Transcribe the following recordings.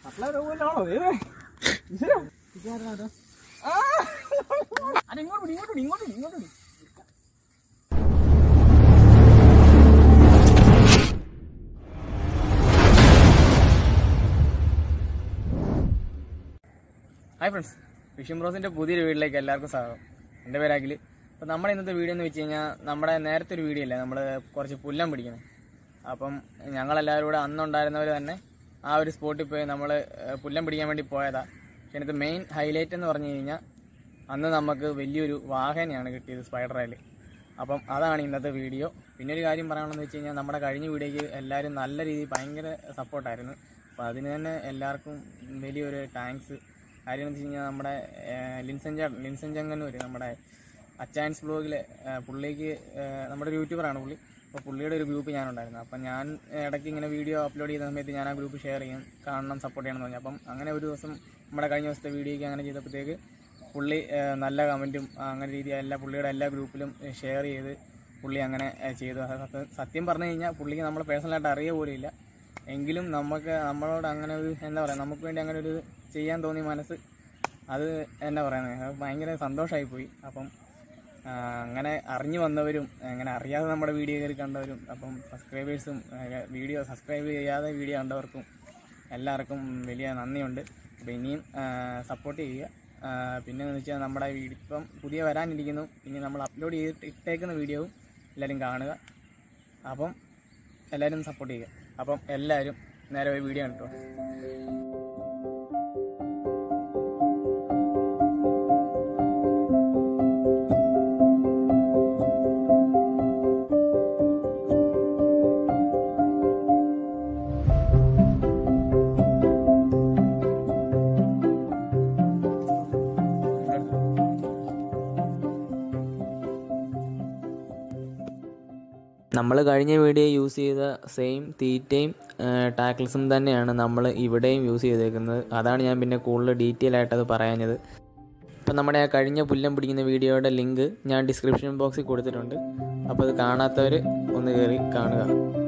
ഇങ്ങോട്ട് വിടി, ഇങ്ങോട്ട് വിടി, ഇങ്ങോട്ട് വിടി, ഇങ്ങോട്ട് വിടി. ഹായ് ഫ്രണ്ട്സ് ഫിഷിംഗ് ബ്രോസിന്റെ പുതിയൊരു വീട്ടിലേക്ക് എല്ലാവർക്കും സ്വാഗതം എൻ്റെ പേര് അഖിൽ അപ്പോൾ നമ്മുടെ ഇന്നത്തെ വീഡിയോ എന്ന് വെച്ച് കഴിഞ്ഞാൽ നമ്മുടെ നേരത്തെ ഒരു വീഡിയോ അല്ലേ നമ്മൾ കുറച്ച് പുല്ലം പിടിക്കുന്നത് അപ്പം ഞങ്ങളെല്ലാവരും കൂടെ അന്നുണ്ടായിരുന്നവർ തന്നെ ആ ഒരു സ്പോട്ടിൽ പോയി നമ്മൾ പുല്ലം പിടിക്കാൻ വേണ്ടി പോയതാ പക്ഷേ ഇതിനകത്ത് മെയിൻ ഹൈലൈറ്റ് എന്ന് പറഞ്ഞു കഴിഞ്ഞാൽ അന്ന് നമുക്ക് വലിയൊരു വാഹനയാണ് കിട്ടിയത് സ്പൈഡർ റൈൽ അപ്പം അതാണ് ഇന്നത്തെ വീഡിയോ പിന്നെ ഒരു കാര്യം പറയാനുള്ളത് വെച്ച് കഴിഞ്ഞാൽ നമ്മുടെ കഴിഞ്ഞ വീഡിയോയ്ക്ക് എല്ലാവരും നല്ല രീതിയിൽ ഭയങ്കര സപ്പോർട്ടായിരുന്നു അപ്പോൾ അതിന് തന്നെ എല്ലാവർക്കും വലിയൊരു താങ്ക്സ് കാര്യം എന്ന് വെച്ച് കഴിഞ്ഞാൽ നമ്മുടെ ഏഹ്, ലിൻസൻ ചാ ലിൻസൻ ചങ്ങന്നൂർ നമ്മുടെ അച്ചാൻസ് ബ്ലോഗിൽ പുള്ളിക്ക് ഏഹ്, നമ്മുടെ ഒരു യൂട്യൂബറാണ് പുള്ളി അപ്പോൾ പുള്ളിയുടെ ഒരു ഗ്രൂപ്പ് ഞാനുണ്ടായിരുന്നു അപ്പം ഞാൻ ഇടയ്ക്ക് ഇങ്ങനെ വീഡിയോ അപ്ലോഡ് ചെയ്ത സമയത്ത് ഞാൻ ആ ഗ്രൂപ്പ് ഷെയർ ചെയ്യും കാണണം സപ്പോർട്ട് ചെയ്യണം എന്ന് പറഞ്ഞു അപ്പം അങ്ങനെ ഒരു ദിവസം നമ്മുടെ കഴിഞ്ഞ ദിവസത്തെ വീഡിയോയ്ക്ക് അങ്ങനെ ചെയ്തപ്പോഴത്തേക്ക് പുള്ളി ഏഹ്, നല്ല കമൻറ്റും അങ്ങനെ രീതി എല്ലാ പുള്ളിയുടെ എല്ലാ ഗ്രൂപ്പിലും ഷെയർ ചെയ്ത് പുള്ളി അങ്ങനെ ഏഹ്, ചെയ്തു അത് സത്യം- സത്യം പറഞ്ഞു കഴിഞ്ഞാൽ പുള്ളിക്ക് നമ്മൾ പേഴ്സണലായിട്ട് അറിയ പോലും ഇല്ല എങ്കിലും നമുക്ക് നമ്മളോട് അങ്ങനെ ഒരു എന്താ പറയുക നമുക്ക് വേണ്ടി അങ്ങനെ ഒരു ചെയ്യാൻ തോന്നിയ മനസ്സ് അത് എന്നാ പറയുന്നത് അത് ഭയങ്കര സന്തോഷമായി പോയി അപ്പം ആ, അങ്ങനെ അറിഞ്ഞു വന്നവരും അങ്ങനെ അറിയാതെ നമ്മുടെ വീഡിയോ കയറി കണ്ടവരും അപ്പം സബ്സ്ക്രൈബേഴ്സും വീഡിയോ സബ്സ്ക്രൈബ് ചെയ്യാതെ വീഡിയോ കണ്ടവർക്കും എല്ലാവർക്കും വലിയ നന്ദിയുണ്ട് അപ്പോൾ ഇനിയും സപ്പോർട്ട് ചെയ്യുക ആ, പിന്നെ എന്ന് വെച്ചാൽ നമ്മുടെ വീഡിയോ ഇപ്പം പുതിയ വരാനിരിക്കുന്നു ഇനി നമ്മൾ അപ്ലോഡ് ചെയ്തിട്ട് ഇട്ടേക്കുന്ന വീഡിയോവും എല്ലാവരും കാണുക അപ്പം എല്ലാവരും സപ്പോർട്ട് ചെയ്യുക അപ്പം എല്ലാവരും നേരെ പോയി വീഡിയോ കണ്ടോ നമ്മൾ കഴിഞ്ഞ വീഡിയോ യൂസ് ചെയ്ത സെയിം തീറ്റയും ടാക്കിൾസും തന്നെയാണ് നമ്മൾ ഇവിടെയും യൂസ് ചെയ്തേക്കുന്നത് അതാണ് ഞാൻ പിന്നെ കൂടുതൽ ഡീറ്റെയിൽ ആയിട്ട് അത് പറയാഞ്ഞത് ഇപ്പം നമ്മുടെ ആ കഴിഞ്ഞ പുല്ലം പിടിക്കുന്ന വീഡിയോയുടെ ലിങ്ക് ഞാൻ ഡിസ്ക്രിപ്ഷൻ ബോക്സിൽ കൊടുത്തിട്ടുണ്ട് അപ്പോൾ അത് കാണാത്തവർ ഒന്ന് കയറി കാണുക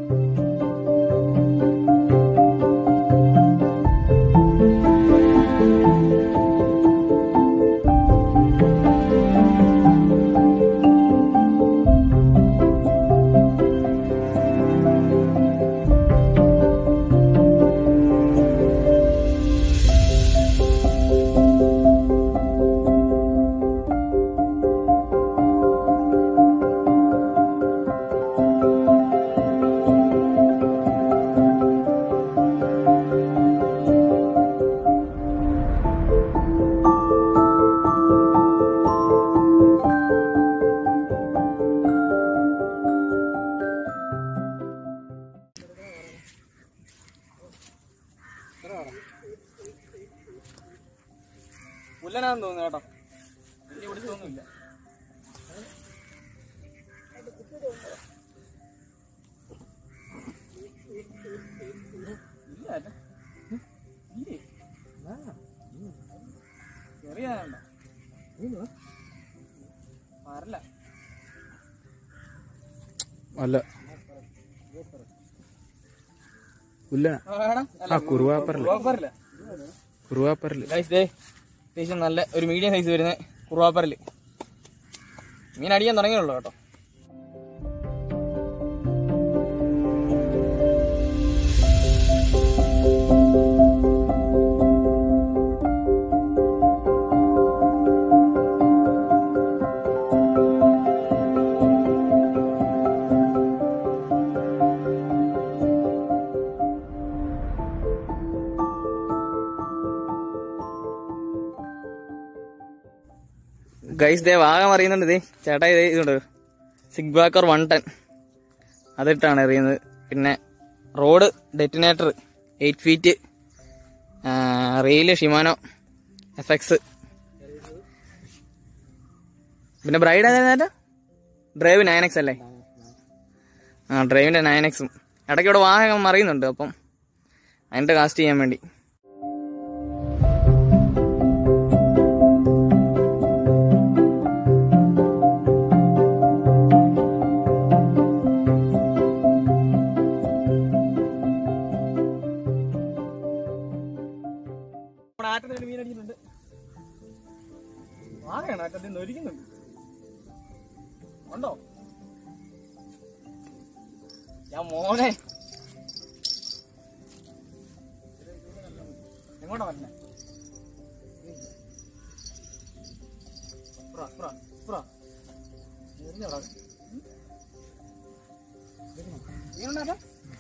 പുല്ലനാന്ന് തോന്നുന്നു കേട്ടോ എനിക്ക് ഇവിടെ തോന്നുന്നില്ല ഇല്ല അല്ല. ഇല്ലേ? ചെറിയതാണ്ട മരല്ല അല്ല പുല്ല ആ കുറുവാപ്പറല് കുറുവാപ്പറില്ല കുറുവാപ്പറല് ഗൈസ് ദേ അത്യാവശ്യം നല്ല ഒരു മീഡിയം സൈസ് വരുന്ന കുറുവാപ്പരല് മീൻ അടിക്കാൻ തുടങ്ങിയുള്ളൂ കേട്ടോ ഗൈസ് ദേ വാഗം അറിയുന്നുണ്ട് ദേ ചേട്ടാ ഇത് ഇതുണ്ട് സിഗ് ബാക്കർ വൺ ടെൻ അതിട്ടാണ് എറിയുന്നത് പിന്നെ rod detonator eight feet reel Shimano F X പിന്നെ ബ്രൈഡ് ഏതാ ഡ്രൈവ് നയൻ എക്സ് അല്ലേ ആ ഡ്രൈവിന്റെ നയൻ എക്സും ഇടയ്ക്ക് ഇവിടെ വാഹനം അറിയുന്നുണ്ട് അപ്പം അതിന്റെ കാസ്റ്റ് ചെയ്യാൻ വേണ്ടി ആറ്റത്തിന് മീൻ അടിക്കുന്നുണ്ട് വാങ്ങയാണ് ആറ്റത്തിൽ നൊരിക്കുന്നുണ്ട് ഉണ്ടോ ഞാൻ മോനെ എങ്ങോട്ടാ വരണേ ഇപ്പുറ, ഇപ്പുറ, ഇപ്പുറ. എറിഞ്ഞോടാ. ഉം? മീനുണ്ടാ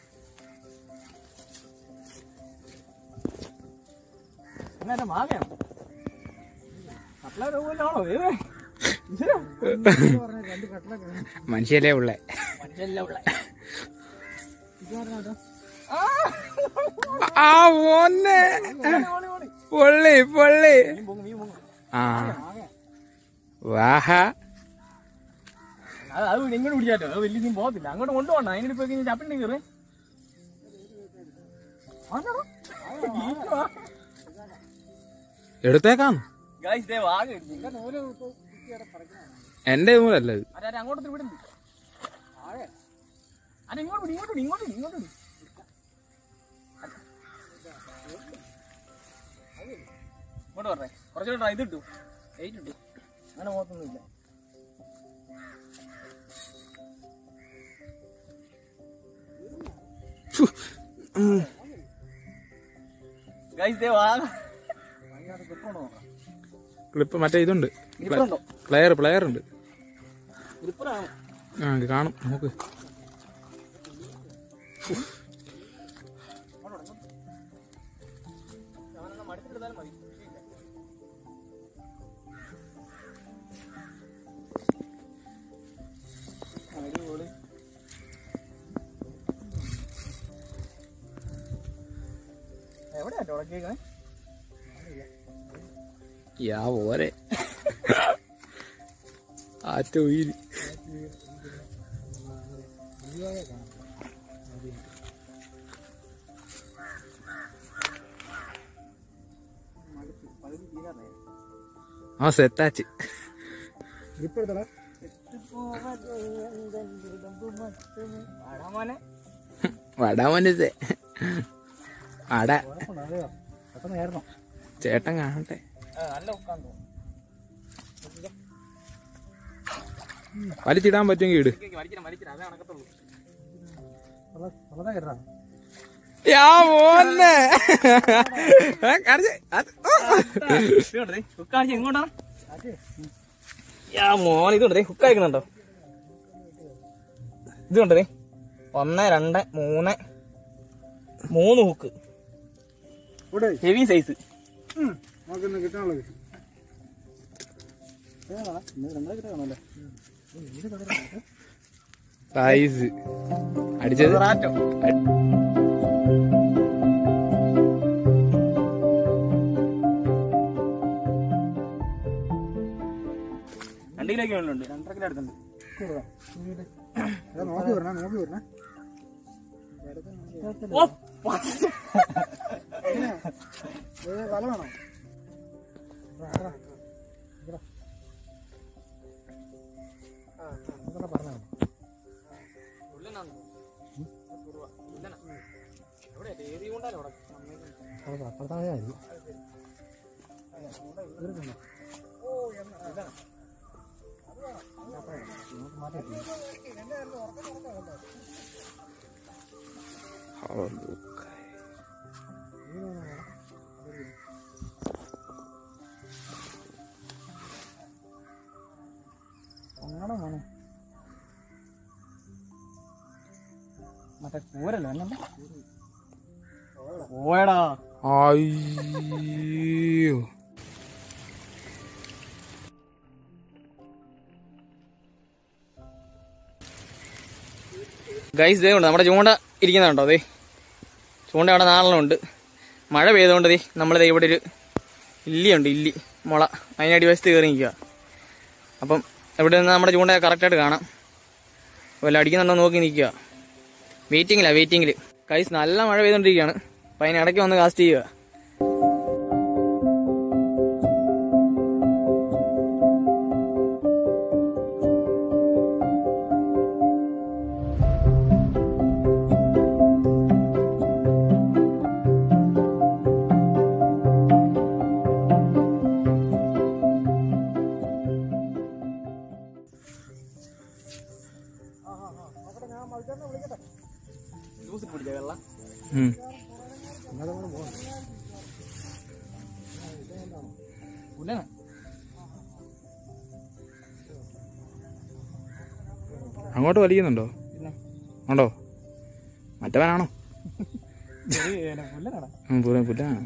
എന്നാ മാകയാണ് കട്ട്ല രൂപയിലാണോ ഏ മനുഷ്യല്ലേ ഉള്ളേ മനുഷ്യല്ല ഉള്ള ആ മോനെ പൊള്ളി പൊള്ളി മീൻ പൊങ്ങും മീൻ പൊങ്ങും ആ വാഹ അത് അത് ഇങ്ങോട്ട് പിടിച്ചാറ്റോ അത് വലിയ മീൻ പോകത്തില്ല അങ്ങോട്ട് കൊണ്ടുപോകണ്ട അതിന് പോയി കഴിഞ്ഞാൽ ചപ്പിണ്ടി കയറി എടുത്തേക്കാം ഗായ്സ് ദേ വാങ്ങ എന്റെ മൂലല്ല ഇത് അതെ അങ്ങോട്ട് വിടുന്നു അല്ല ഇങ്ങോട്ട് വിട്, ഇങ്ങോട്ട് വിട്, ഇങ്ങോട്ട് വിട്, ഇങ്ങോട്ട് വിട്. ഇങ്ങോട്ട് പറഞ്ഞേ കുറച്ചുകൂടെ try ഇത് ഇട്ടു എയ്റ്റ് ഇട്ടു അങ്ങനെ പോകത്തൊന്നുമില്ല ഗൈസ് ദേ വാങ്ങ ക്ലിപ്പ് മറ്റേ ഇതുണ്ട് ഗ്രിപ്പറുണ്ടോ പ്ലെയർ പ്ലെയർ ഉണ്ട് ഗ്രിപ്പറാണ് ആ ഇത് കാണും നോക്ക് അവനെന്നാ മടുത്തെടുത്താലും മതി വിഷയമില്ല. അടിപൊളി. എവിടെയാ തുടക്കിയേക്കണേ യാ പോരെ ആറ്റ ഉയിര് ആ സെറ്റാച്ച് വാടാ മോനെ. വടാ മനസ്സേ അട ചേട്ടൻ കാണട്ടെ ആ, നല്ല ഉക്കാൻ തോന്നുന്നു വലിച്ചിടാൻ പറ്റുമെങ്കിൽ ഇട് വലിച്ചിരാ വലിച്ചിരാ അതേ നടക്കത്തുള്ളൂ യാ മോനെ ഏ, കാണിച്ച്. അത്, ഓ. ഹുക്കാണിച്ച് എങ്ങോട്ടാണ് യാ മോൻ ഇതുണ്ട് ഹുക്ക് അയക്കുന്നുണ്ടോ ഇതുണ്ട് ദേ. ഒന്ന് രണ്ട് മൂന്ന് മൂന്ന് ഹുക്ക് ഹെവി സൈസ് സൈസ് അടിച്ചത് റാറ്റോ രണ്ട് കിലോ ഒക്കെ ഉണ്ട് രണ്ടര കിലോ അടുത്തുണ്ട് ഓ, പച്ച. ഉള്ളിനാണ്. കുറുവ. ഉള്ളിനാ. എവിടെയാ? ഏരി കൊണ്ടാലോ അവിടെ? ഓ, എന്നാ, ഇതാണ്. അങ്ങനെ മോനെ മറ്റേ കൂരല്ലോ എന്നെ പോയടാ അയ്യോ ഗൈസ് ദേ ഉണ്ട് നമ്മുടെ ചൂണ്ട ഇരിക്കുന്നുണ്ടോ അതെ ചൂണ്ട അവിടെ നാളെണ്ണമുണ്ട് മഴ പെയ്തുകൊണ്ട് ദേ നമ്മളിത് ഇവിടെ ഒരു ഇല്ലിയുണ്ട് ഇല്ലി മുള അതിനടി വശത്ത് കയറി നിൽക്കുക അപ്പം ഇവിടെ നിന്ന് നമ്മുടെ ചൂണ്ട കറക്റ്റായിട്ട് കാണാം വല്ല അടിക്കുന്നുണ്ടോ നോക്കി നിൽക്കുക വെയിറ്റിങ്ങില്ല വെയിറ്റിങ്ങിൽ ഗൈസ് നല്ല മഴ പെയ്തുകൊണ്ടിരിക്കുകയാണ് അപ്പം അതിനിടയ്ക്ക് വന്ന് കാസ്റ്റ് ചെയ്യുക പുല്ലാണ് അങ്ങോട്ട് വലിക്കുന്നുണ്ടോ പിന്നെ ഉണ്ടോ മറ്റവനാണോ പുല്ലനാടാ ഉം, പുല്ല- പുല്ലാണ്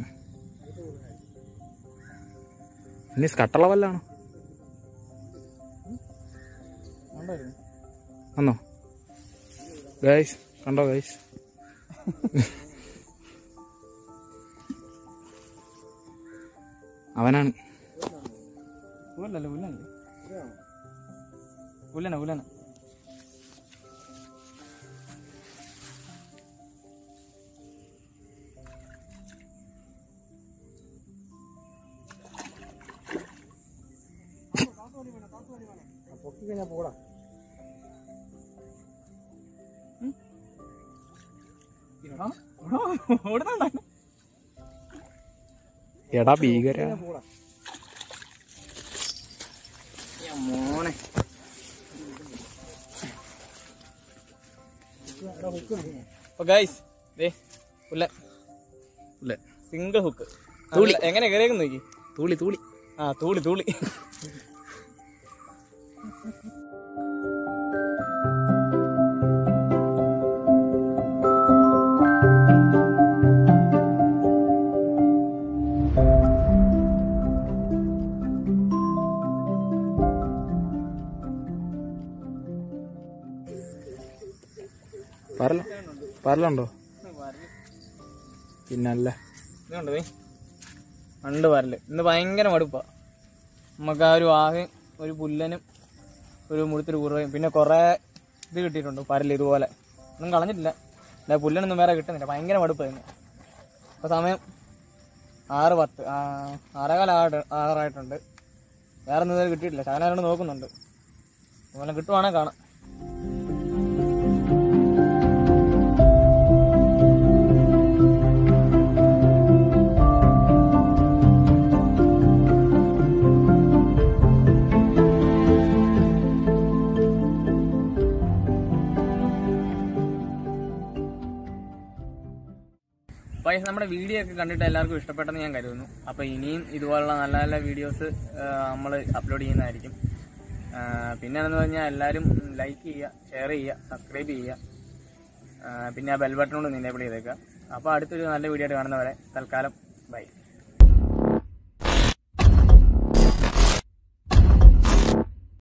ഇനി സ്കട്ടുള്ള വല്ലാണോ ഉണ്ടായിരുന്നു വന്നോ ഗൈസ് കണ്ടോ ഗൈസ് അവനാണ് പുല്ലല്ലേ പുല്ലല്ലേ പുല്ലന പുല്ലന ഓടുന്നുണ്ടോ എടാ ഭീകര മോനെ അപ്പൊ ഗൈസ് ദേ പുല്ല പുല്ല സിംഗിൾ ഹുക്ക് തൂളി. എങ്ങനെ കയറിയേക്ക് നോക്കി തൂളി തൂളി ആ തൂളി തൂളി പറല പറലുണ്ടോ പിന്നല്ല ഇതുണ്ട് ദേ ഉണ്ട് വരല് ഇന്ന് ഭയങ്കര മടുപ്പാ നമുക്ക് ആ ഒരു ആകെ ഒരു പുല്ലനും ഒരു മുഴുത്തൊരു കുറുവയും പിന്നെ കുറേ ഇത് കിട്ടിയിട്ടുണ്ട് പരല് ഇതുപോലെ ഒന്നും കളഞ്ഞിട്ടില്ല അല്ല പുല്ലനൊന്നും വേറെ കിട്ടുന്നില്ല ഭയങ്കര മടുപ്പായിരുന്നു അപ്പോൾ സമയം ആറ് പത്ത് ആ, ആറേകാല ആറായിട്ടുണ്ട് വേറെ ഒന്നും ഇതുവരെ കിട്ടിയിട്ടില്ല ശകലം നോക്കുന്നുണ്ട് അതുപോലെ കിട്ടുവാണെങ്കിൽ കാണാം പൈസ നമ്മുടെ വീഡിയോ ഒക്കെ കണ്ടിട്ട് എല്ലാവർക്കും ഇഷ്ടപ്പെട്ടെന്ന് ഞാൻ കരുതുന്നു അപ്പോൾ ഇനിയും ഇതുപോലുള്ള നല്ല നല്ല വീഡിയോസ് നമ്മൾ അപ്ലോഡ് ചെയ്യുന്നതായിരിക്കും ആ, പിന്നെ എന്ന് പറഞ്ഞാൽ എല്ലാവരും ലൈക്ക് ചെയ്യുക ഷെയർ ചെയ്യുക സബ്സ്ക്രൈബ് ചെയ്യുക ആ, പിന്നെ ആ ബെൽ ബട്ടൺ കൊണ്ട് എനേബിൾ ചെയ്തേക്കുക അപ്പോൾ അടുത്തൊരു നല്ല വീഡിയോ ആയിട്ട് കാണുന്നവരെ തൽക്കാലം ബൈ